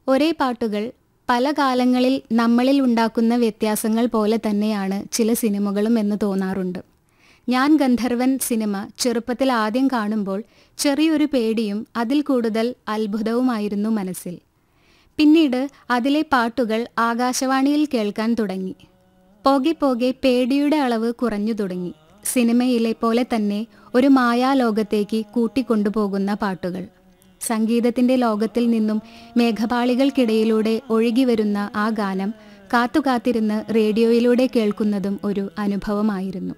ഒരേ പാട്ടുകൾ പല കാലങ്ങളിൽ നമ്മളിൽ ഉണ്ടാക്കുന്ന വ്യത്യാസങ്ങൾ പോലെ തന്നെയാണ് ചില സിനിമകളും എന്ന് തോന്നാറുണ്ട് ഞാൻ ഗന്ധർവൻ സിനിമ ചെറുപ്പത്തിൽ ആദ്യം കാണുമ്പോൾ ചെറിയൊരു പേടിയും അതിൽ കൂടുതൽ അത്ഭുതവുമായിരുന്നു മനസ്സിൽ പിന്നീട് അതിലെ പാട്ടുകൾ ആകാശവാണിയിൽ കേൾക്കാൻ തുടങ്ങി പോകെ പോകെ പേടിയുടെ അളവ് കുറഞ്ഞു തുടങ്ങി സിനിമയിലെ പോലെ തന്നെ ഒരു മായാലോകത്തേക്ക് കൂട്ടിക്കൊണ്ടുപോകുന്ന പാട്ടുകൾ സംഗീതത്തിന്റെ ലോകത്തിൽ നിന്നും മേഘപാളികൾക്കിടയിലൂടെ ഒഴുകിവരുന്ന ആ ഗാനം കാത്തുകാത്തിരുന്ന് റേഡിയോയിലൂടെ കേൾക്കുന്നതും ഒരു അനുഭവമായിരുന്നു